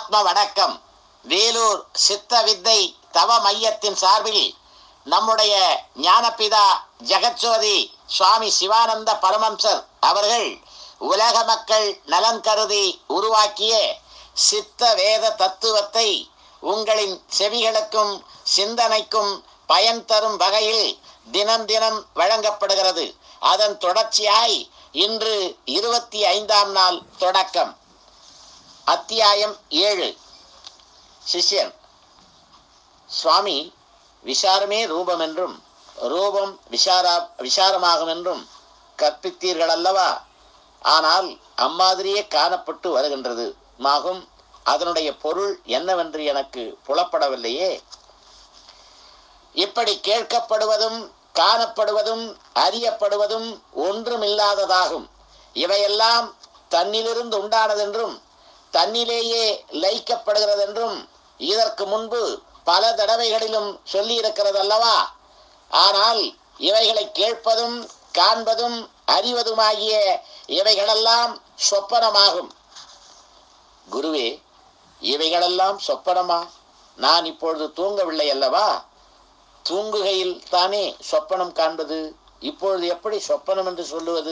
ஆத்ம வணக்கம் வேலூர் சித்த வித்தை தவ மையத்தின் சார்பில் நம்முடைய ஞானபிதா ஜெகச்சோதி சுவாமி சிவானந்த பரமம்சர் அவர்கள் உலக மக்கள் நலன் கருதி உருவாக்கிய சித்த வேத தத்துவத்தை உங்களின் செவிகளுக்கும் சிந்தனைக்கும் பயன் தரும் வகையில் தினம் தினம் வழங்கப்படுகிறது அதன் தொடர்ச்சியாய் இன்று இருபத்தி ஐந்தாம் நாள் தொடக்கம் அத்தியாயம் ஏழு சிஷ்யன் சுவாமி விசாரமே ரூபம் என்றும் ரூபம் விசாரா விசாரமாகும் என்றும் கற்பித்தீர்கள் அல்லவா ஆனால் அம்மாதிரியே காணப்பட்டு வருகின்றது மாகும் அதனுடைய பொருள் என்னவென்று எனக்கு புலப்படவில்லையே இப்படி கேட்கப்படுவதும் காணப்படுவதும் அறியப்படுவதும் ஒன்றுமில்லாததாகும் இவையெல்லாம் தன்னிலிருந்து உண்டானதென்றும் தன்னிலேயே லயிக்கப்படுகிறதென்றும் இதற்கு முன்பு பல தடவைகளிலும் சொல்லியிருக்கிறது அல்லவா ஆனால் இவைகளை கேட்பதும் காண்பதும் அறிவதுமாகிய இவைகளெல்லாம் சொப்பனமாகும் குருவே இவைகளெல்லாம் சொப்பனமா நான் இப்பொழுது தூங்கவில்லை அல்லவா தூங்குகையில் தானே சொப்பனம் காண்பது இப்பொழுது எப்படி சொப்பனம் என்று சொல்லுவது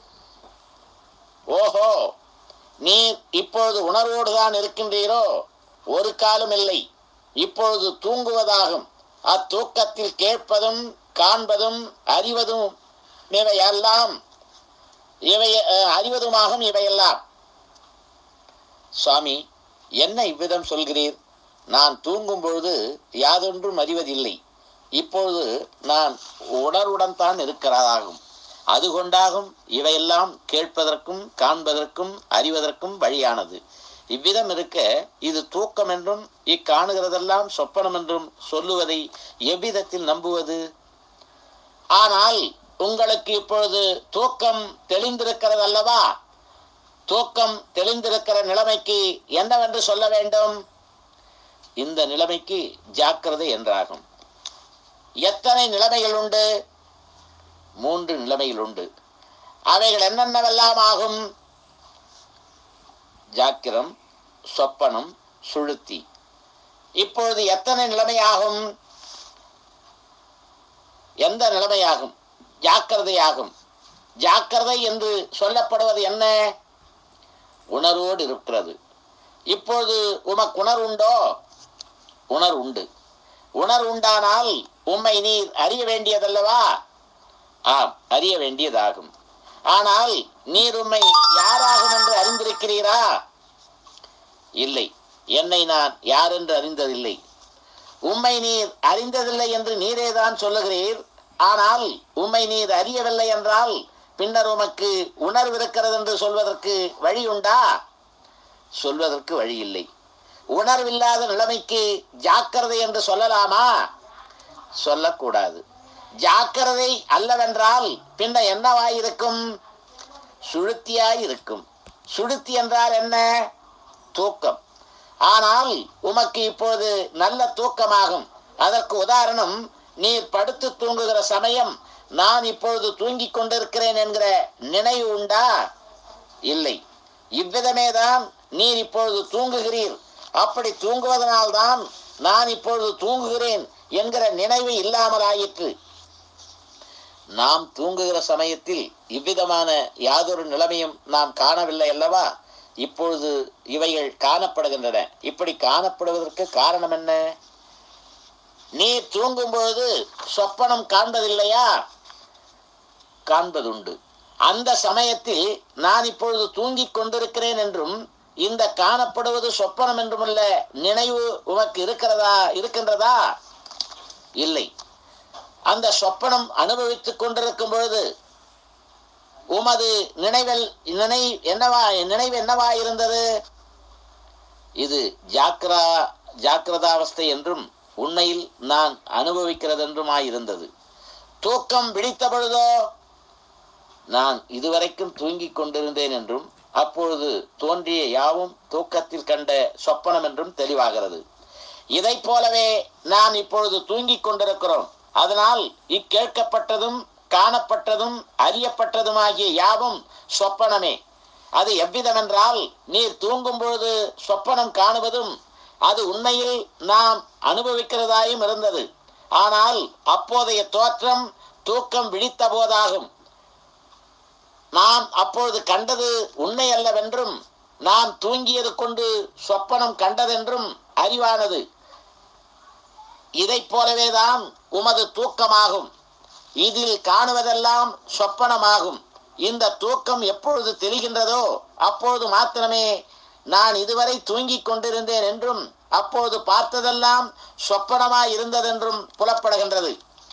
ஓஹோ நீர் இப்பொழுது உணர்வோடு தான் இருக்கின்றீரோ ஒரு காலம் இல்லை இப்பொழுது தூங்குவதாகும் அத்தூக்கத்தில் கேட்பதும் காண்பதும் அறிவதும் இவையெல்லாம் இவை அஹ், அறிவதுமாகும் இவையெல்லாம் சுவாமி என்ன இவ்விதம் சொல்கிறீர் நான் தூங்கும் பொழுது யாதொன்றும் அறிவதில்லை இப்பொழுது நான் உணர்வுடன் தான் இருக்கிறதாகும் அது கொண்டாகும் இவையெல்லாம் கேட்பதற்கும் காண்பதற்கும் அறிவதற்கும் வழியானது இவ்விதம் இருக்க இது தூக்கம் என்றும் இக்காணுகிறதெல்லாம் சொப்பனம் என்றும் சொல்லுவதை எவ்விதத்தில் நம்புவது ஆனால் உங்களுக்கு இப்பொழுது தூக்கம் தெளிந்திருக்கிறது அல்லவா தூக்கம் தெளிந்திருக்கிற நிலைமைக்கு என்னவென்று சொல்ல வேண்டும் இந்த நிலைமைக்கு ஜாக்கிரதை என்றாகும் எத்தனை நிலைமைகள் உண்டு மூன்று நிலைமைகள் உண்டு அவைகள் என்னென்னவெல்லாம் ஆகும் ஜாக்கிரம் சொப்பனம் சுளுத்தி இப்பொழுது எத்தனை நிலைமையாகும் எந்த நிலைமையாகும் ஜாக்கிரதையாகும் ஜாக்கிரதை என்று சொல்லப்படுவது என்ன உணர்வோடு இருக்கிறது இப்பொழுது உமக்கு உணர்வுண்டோ உணர்வு உண்டு உணர்வு உண்டானால் உம்மை நீர் அறிய வேண்டியதல்லவா ஆம் அறிய வேண்டியதாகும் ஆனால் நீர் உம்மை யாராகும் என்று அறிந்திருக்கிறீரா இல்லை என்னை நான் யார் என்று அறிந்ததில்லை உம்மை நீர் அறிந்ததில்லை என்று நீரேதான் சொல்லுகிறீர் ஆனால் உம்மை நீர் அறியவில்லை என்றால் பின்னர் உமக்கு உணர்வு இருக்கிறது என்று சொல்வதற்கு வழி உண்டா சொல்வதற்கு வழி இல்லை உணர்வில்லாத நிலைமைக்கு ஜாக்கிரதை என்று சொல்லலாமா சொல்லக்கூடாது ஜாக்கிரதை அல்லவென்றால் பின்ன என்னவாயிருக்கும் சுழுத்தியாய் இருக்கும் சுழுத்தி என்றால் என்ன தூக்கம் ஆனால் உமக்கு இப்போது நல்ல தூக்கமாகும் அதற்கு உதாரணம் நீர் படுத்து தூங்குகிற சமயம் நான் இப்பொழுது தூங்கிக் கொண்டிருக்கிறேன் என்கிற நினைவு உண்டா இல்லை இவ்விதமேதான் நீர் இப்பொழுது தூங்குகிறீர் அப்படி தூங்குவதனால்தான் நான் இப்பொழுது தூங்குகிறேன் என்கிற நினைவு இல்லாமலாயிற்று நாம் தூங்குகிற சமயத்தில் இவ்விதமான யாதொரு நிலைமையும் நாம் காணவில்லை அல்லவா இப்பொழுது இவைகள் காணப்படுகின்றன இப்படி காணப்படுவதற்கு காரணம் என்ன நீர் தூங்கும் பொழுது சொப்பனம் காண்பதில்லையா காண்பதுண்டு அந்த சமயத்தில் நான் இப்பொழுது தூங்கிக் கொண்டிருக்கிறேன் என்றும் இந்த காணப்படுவது சொப்பனம் என்றுமல்ல நினைவு உமக்கு இருக்கிறதா இருக்கின்றதா இல்லை அந்த சொப்பனம் அனுபவித்துக் கொண்டிருக்கும் பொழுது உமது நினைவில் நினை என்னவா நினைவு என்னவா இருந்தது இது ஜாக்கிரா ஜாக்கிரதாவஸ்தை என்றும் உண்மையில் நான் அனுபவிக்கிறதென்றுமாயிருந்தது தூக்கம் விழித்த பொழுதோ நான் இதுவரைக்கும் தூங்கிக் கொண்டிருந்தேன் என்றும் அப்பொழுது தோன்றிய யாவும் தூக்கத்தில் கண்ட சொப்பனம் என்றும் தெளிவாகிறது இதைப் போலவே நாம் இப்பொழுது தூங்கிக் கொண்டிருக்கிறோம் அதனால் இக்கேட்கப்பட்டதும் காணப்பட்டதும் அறியப்பட்டதுமாகிய யாவும் சொப்பனமே அது எவ்விதமென்றால் நீர் தூங்கும் பொழுது சொப்பனம் காணுவதும் அது உண்மையில் நாம் அனுபவிக்கிறதாயும் இருந்தது ஆனால் அப்போதைய தோற்றம் தூக்கம் விழித்த போதாகும் நாம் அப்பொழுது கண்டது உண்மை அல்லவென்றும் நாம் தூங்கியது கொண்டு சொப்பனம் கண்டதென்றும் அறிவானது இதைப் போலவேதான் உமது தூக்கமாகும் இதில் காணுவதெல்லாம் சொப்பனமாகும் இந்த தூக்கம் எப்பொழுது தெளிகின்றதோ அப்பொழுது மாத்திரமே நான் இதுவரை தூங்கிக் கொண்டிருந்தேன் என்றும் அப்பொழுது பார்த்ததெல்லாம் சொப்பனமாய் இருந்ததென்றும் புலப்படுகின்றது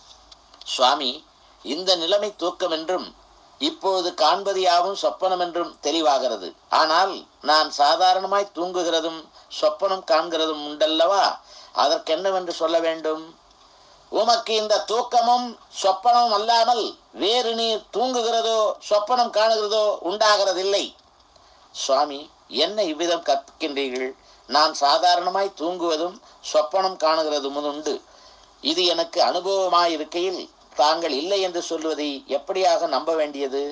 சுவாமி இந்த நிலைமை தூக்கம் என்றும் இப்பொழுது காண்பது யாவும் சொப்பனம் என்றும் தெளிவாகிறது ஆனால் நான் சாதாரணமாய் தூங்குகிறதும் சொப்பனம் காண்கிறதும் உண்டல்லவா அதற்கென்னவென்று சொல்ல வேண்டும் உமக்கு இந்த தூக்கமும் சொப்பனமும் அல்லாமல் வேறு நீர் தூங்குகிறதோ சொப்பனம் காணுகிறதோ உண்டாகிறதில்லை சுவாமி என்ன இவ்விதம் கற்கின்றீர்கள் நான் சாதாரணமாய் தூங்குவதும் சொப்பனம் காணுகிறதும் உண்டு இது எனக்கு அனுபவமாய் இருக்கையில் தாங்கள் இல்லை என்று சொல்வதை எப்படியாக நம்ப வேண்டியது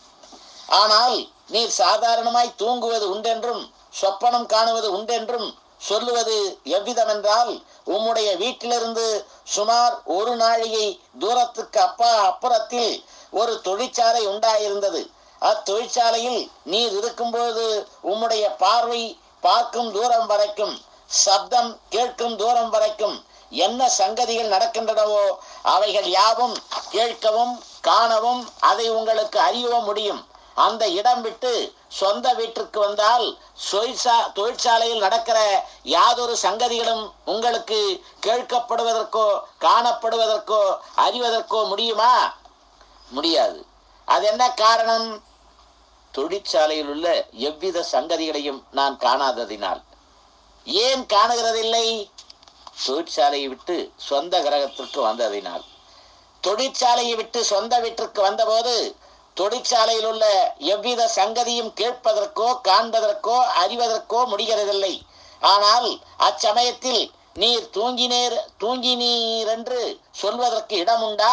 ஆனால் நீர் சாதாரணமாய் தூங்குவது உண்டென்றும் சொப்பனம் காணுவது உண்டென்றும் சொல்லுவது எவ்விதமென்றால் உம்முடைய வீட்டிலிருந்து சுமார் ஒரு நாழிகை தூரத்துக்கு அப்பா அப்புறத்தில் ஒரு தொழிற்சாலை உண்டாயிருந்தது அத்தொழிற்சாலையில் நீர் இருக்கும்போது உம்முடைய பார்வை பார்க்கும் தூரம் வரைக்கும் சப்தம் கேட்கும் தூரம் வரைக்கும் என்ன சங்கதிகள் நடக்கின்றனவோ அவைகள் யாவும் கேட்கவும் காணவும் அதை உங்களுக்கு அறியவும் முடியும் அந்த இடம் விட்டு சொந்த வீட்டிற்கு வந்தால் தொழிற்சா தொழிற்சாலையில் நடக்கிற யாதொரு சங்கதிகளும் உங்களுக்கு கேட்கப்படுவதற்கோ காணப்படுவதற்கோ அறிவதற்கோ முடியுமா முடியாது அது என்ன காரணம் தொழிற்சாலையில் உள்ள எவ்வித சங்கதிகளையும் நான் காணாததினால் ஏன் காணுகிறதில்லை தொழிற்சாலையை விட்டு சொந்த கிரகத்திற்கு வந்ததினால் தொழிற்சாலையை விட்டு சொந்த வீட்டிற்கு வந்தபோது தொழிற்சாலையில் உள்ள எவ்வித சங்கதியும் கேட்பதற்கோ காண்பதற்கோ அறிவதற்கோ முடிகிறதில்லை ஆனால் அச்சமயத்தில் நீர் தூங்கினீர் தூங்கினீர் என்று சொல்வதற்கு இடம் உண்டா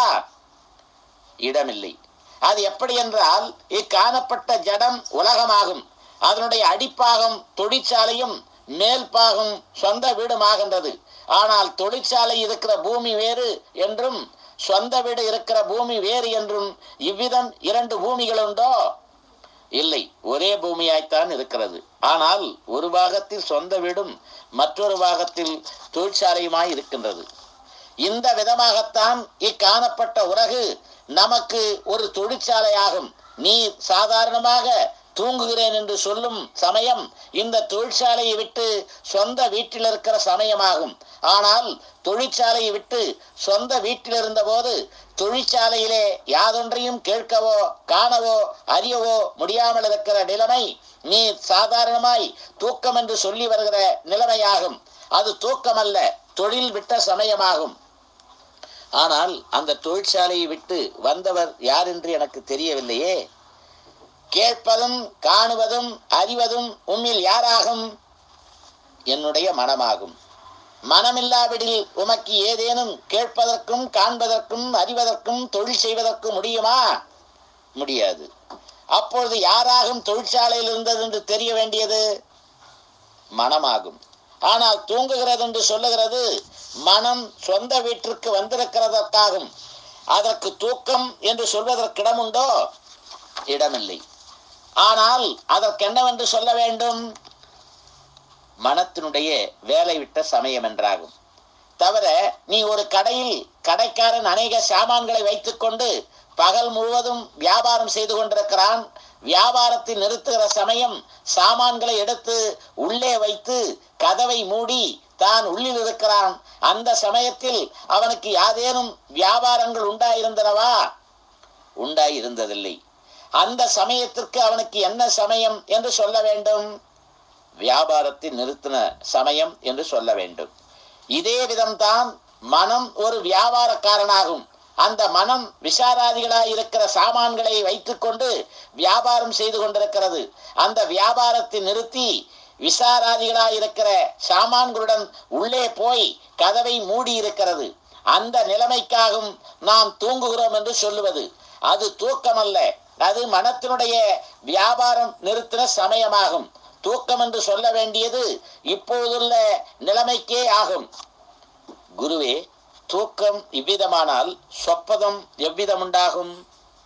இடமில்லை அது எப்படி என்றால் இக்காணப்பட்ட ஜடம் உலகமாகும் அதனுடைய அடிப்பாகம் தொழிற்சாலையும் மேல் பாகம் சொந்த வீடுமாகின்றது ஆனால் தொழிற்சாலை இருக்கிற பூமி வேறு என்றும் சொந்த வீடு இருக்கிற பூமி வேறு என்றும் இவ்விதம் இரண்டு பூமிகள் உண்டோ இல்லை ஒரே பூமியாய்த்தான் இருக்கிறது ஆனால் ஒரு பாகத்தில் சொந்த வீடும் மற்றொரு பாகத்தில் தொழிற்சாலையுமாய் இருக்கின்றது இந்த விதமாகத்தான் இக்காணப்பட்ட உலகு நமக்கு ஒரு தொழிற்சாலையாகும் நீ சாதாரணமாக தூங்குகிறேன் என்று சொல்லும் சமயம் இந்த தொழிற்சாலையை விட்டு சொந்த வீட்டில் இருக்கிற சமயமாகும் ஆனால் தொழிற்சாலையை விட்டு சொந்த வீட்டில் இருந்தபோது தொழிற்சாலையிலே யாதொன்றையும் கேட்கவோ காணவோ அறியவோ முடியாமல் இருக்கிற நிலைமை நீ சாதாரணமாய் தூக்கம் என்று சொல்லி வருகிற நிலைமையாகும் அது தூக்கமல்ல தொழில் விட்ட சமயமாகும் ஆனால் அந்த தொழிற்சாலையை விட்டு வந்தவர் யார் என்று எனக்கு தெரியவில்லையே கேட்பதும் காணுவதும் அறிவதும் உம்மில் யாராகும் என்னுடைய மனமாகும் மனமில்லாவிடில் உமக்கு ஏதேனும் கேட்பதற்கும் காண்பதற்கும் அறிவதற்கும் தொழில் செய்வதற்கும் முடியுமா முடியாது அப்பொழுது யாராகும் தொழிற்சாலையில் இருந்தது என்று தெரிய வேண்டியது மனமாகும் ஆனால் தூங்குகிறது என்று சொல்லுகிறது மனம் சொந்த வீட்டிற்கு வந்திருக்கிறதற்காகும் அதற்கு தூக்கம் என்று சொல்வதற்கிடமுண்டோ இடமில்லை ஆனால் அதற்கு என்னவென்று சொல்ல வேண்டும் மனத்தினுடைய வேலை விட்ட சமயம் என்றாகும் தவிர நீ ஒரு கடையில் கடைக்காரன் அநேக சாமான்களை வைத்துக்கொண்டு பகல் முழுவதும் வியாபாரம் செய்து கொண்டிருக்கிறான் வியாபாரத்தை நிறுத்துகிற சமயம் சாமான்களை எடுத்து உள்ளே வைத்து கதவை மூடி தான் உள்ளில் இருக்கிறான் அந்த சமயத்தில் அவனுக்கு யாதேனும் வியாபாரங்கள் உண்டாயிருந்தனவா உண்டாயிருந்ததில்லை அந்த சமயத்திற்கு அவனுக்கு என்ன சமயம் என்று சொல்ல வேண்டும் வியாபாரத்தை நிறுத்தின சமயம் என்று சொல்ல வேண்டும் இதே விதம்தான் மனம் ஒரு வியாபாரக்காரனாகும் அந்த மனம் விசாராதிகளாய் இருக்கிற சாமான்களை வைத்துக்கொண்டு வியாபாரம் செய்து கொண்டிருக்கிறது அந்த வியாபாரத்தை நிறுத்தி விசாராதிகளாய் இருக்கிற சாமான்களுடன் உள்ளே போய் கதவை மூடி இருக்கிறது அந்த நிலைமைக்காகவும் நாம் தூங்குகிறோம் என்று சொல்லுவது அது தூக்கம் அல்ல அது மனத்தினுடைய வியாபாரம் நிறுத்தின சமயமாகும் தூக்கம் என்று சொல்ல வேண்டியது இப்பொழுதுள்ள நிலைமைக்கே ஆகும் குருவே தூக்கம் இவ்விதமானால் சொப்பதம் எவ்விதம் உண்டாகும்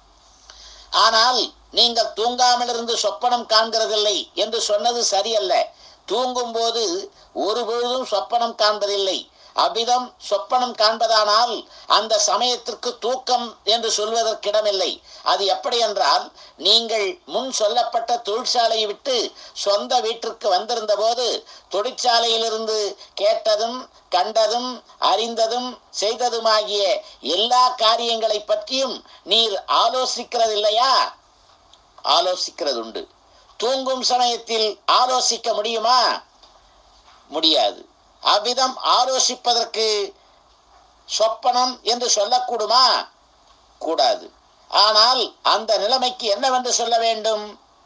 ஆனால் நீங்கள் தூங்காமல் இருந்து சொப்பனம் காண்கிறதில்லை என்று சொன்னது சரியல்ல தூங்கும் போது ஒரு பொழுதும் சொப்பனம் காண்பதில்லை அவ்விதம் சொப்பனம் காண்பதானால் அந்த சமயத்திற்கு தூக்கம் என்று சொல்வதற்கிடமில்லை அது எப்படி என்றால் நீங்கள் முன் சொல்லப்பட்ட தொழிற்சாலையை விட்டு சொந்த வீட்டிற்கு வந்திருந்த போது தொழிற்சாலையிலிருந்து கேட்டதும் கண்டதும் அறிந்ததும் செய்ததுமாகிய எல்லா காரியங்களை பற்றியும் நீர் ஆலோசிக்கிறதில்லையா ஆலோசிக்கிறது உண்டு தூங்கும் சமயத்தில் ஆலோசிக்க முடியுமா முடியாது அவ்விதம் ஆலோசிப்பதற்கு சொப்பனம் என்று சொல்லக்கூடுமா கூடாது ஆனால் அந்த நிலைமைக்கு என்னவென்று சொல்ல வேண்டும்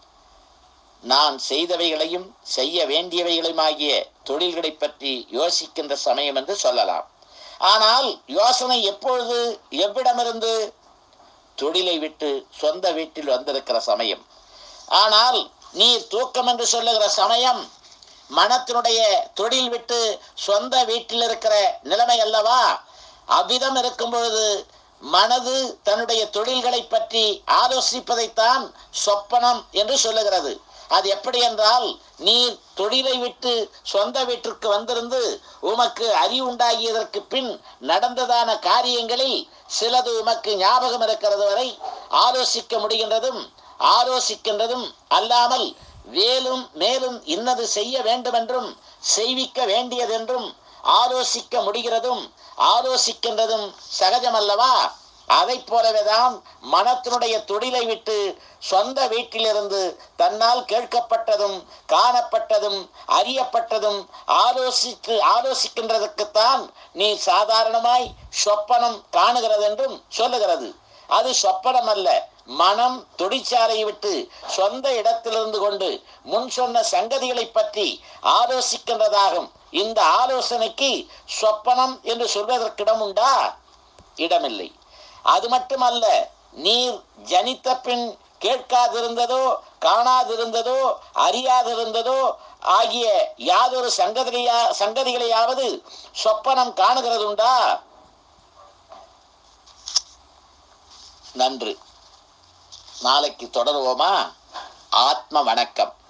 நான் செய்தவைகளையும் செய்ய வேண்டியவைகளுமாகிய தொழில்களை பற்றி யோசிக்கின்ற சமயம் என்று சொல்லலாம் ஆனால் யோசனை எப்பொழுது எவ்விடமிருந்து தொழிலை விட்டு சொந்த வீட்டில் வந்திருக்கிற சமயம் ஆனால் நீர் தூக்கம் என்று சொல்லுகிற சமயம் மனத்தினுடைய தொழில் விட்டு சொந்த வீட்டில் இருக்கிற நிலைமை அல்லவா அவ்விதம் இருக்கும் பொழுது மனது தன்னுடைய தொழில்களை பற்றி ஆலோசிப்பதைத்தான் சொப்பனம் என்று சொல்லுகிறது அது எப்படி என்றால் நீர் தொழிலை விட்டு சொந்த வீட்டிற்கு வந்திருந்து உமக்கு அறிவு உண்டாகியதற்கு பின் நடந்ததான காரியங்களில் சிலது உமக்கு ஞாபகம் இருக்கிறது வரை ஆலோசிக்க முடிகின்றதும் ஆலோசிக்கின்றதும் அல்லாமல் வேலும் மேலும் இன்னது செய்ய வேண்டுமென்றும் செய்விக்க வேண்டியதென்றும் ஆலோசிக்க முடிகிறதும் ஆலோசிக்கின்றதும் சகஜமல்லவா அதை போலவேதான் மனத்தினுடைய தொழிலை விட்டு சொந்த வீட்டிலிருந்து தன்னால் கேட்கப்பட்டதும் காணப்பட்டதும் அறியப்பட்டதும் ஆலோசித்து ஆலோசிக்கின்றதற்குத்தான் நீ சாதாரணமாய் சொப்பனம் காணுகிறதென்றும் சொல்லுகிறது அது சொப்பனம் அல்ல மனம் தொழிற்சாலையை விட்டு சொந்த இடத்திலிருந்து கொண்டு முன் சொன்ன சங்கதிகளை பற்றி ஆலோசிக்கின்றதாகும் இந்த ஆலோசனைக்கு சொப்பனம் என்று சொல்வதற்கிடம் உண்டா இடமில்லை அது மட்டுமல்ல நீர் ஜனித்த பின் கேட்காதிருந்ததோ காணாதிருந்ததோ அறியாதிருந்ததோ ஆகிய யாதொரு சங்கதியா சங்கதிகளையாவது சொப்பனம் காணுகிறதுண்டா நன்று நாளைக்கு தொடருவோமா ஆத்ம வணக்கம்